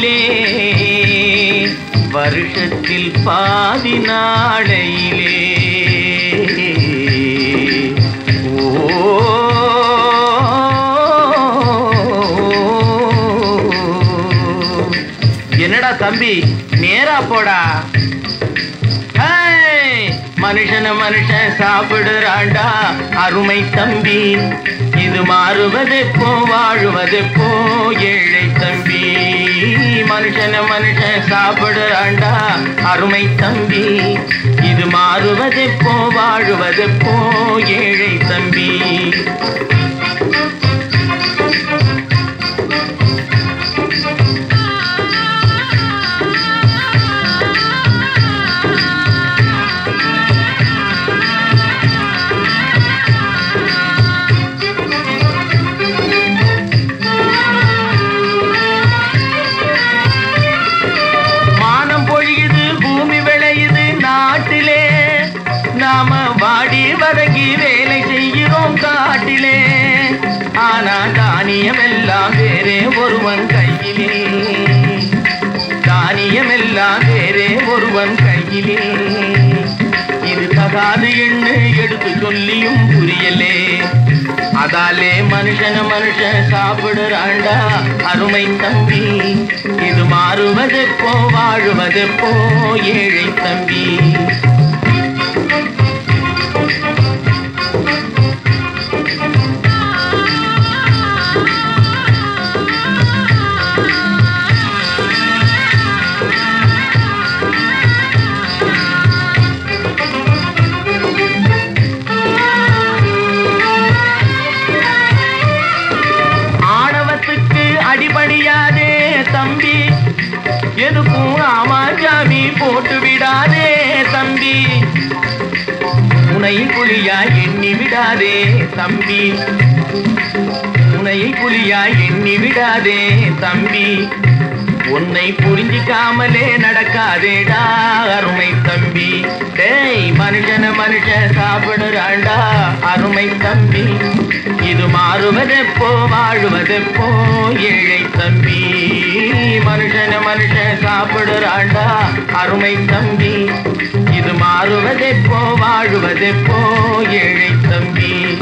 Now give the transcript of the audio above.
நாளையிலே வருஷத்தில் பாதி நாளையிலே ஓ என்னடா தம்பி நேரா போடா ஹேய், மனுஷன மனுஷன் சாப்பிடுறாண்டா அருமை தம்பி இது மாறுவதெப்போ வாழுவதெப்போ ஏழை தம்பி மனுஷன மனுஷன் சாப்பிடுறாண்டா அருமை தம்பி இது மாறுவதெப்போ வாழுவதெப்போ ஏழை தம்பி மானம் பொழியுது பூமி விளையுது நாட்டிலே நாம வாடி வதங்கி வேலை செய்கிறோம் காட்டிலே ஆனா தானியம் எல்லாம் வேறே ஒருவன் கையிலே தானியம் எல்லாம் வேறே ஒருவன் கையிலே இது தகாது என்று எடுத்து சொல்லியும் புரியலே அதாலே மனுஷன மனுஷன் சாப்பிடுறாண்டா அருமை தம்பி இது மாறுவதெப்போ வாழுவதெப்போ ஏழை தம்பி ஆணவத்துக்கு அடிபடியாதே தம்பி எதுக்கும் ஆமாஞ்சாமி போட்டு விடாதே தம்பி உனையை புலியா எண்ணி விடாதே தம்பி உனையை புலியா எண்ணி விடாதே தம்பி உன்னை புரிஞ்சிக்காமலே நடக்காதேடா அருமை தம்பி டேய் மனுஷன மனுஷன் சாப்பிடுறாண்டா அருமை தம்பி இது மாறுவதெப்போ வாழுவதெப்போ ஏழை தம்பி மனுஷன மனுஷன் சாப்பிடுறாண்டா அருமை தம்பி இது மாறுவதெப்போ வாழுவதெப்போ ஏழை தம்பி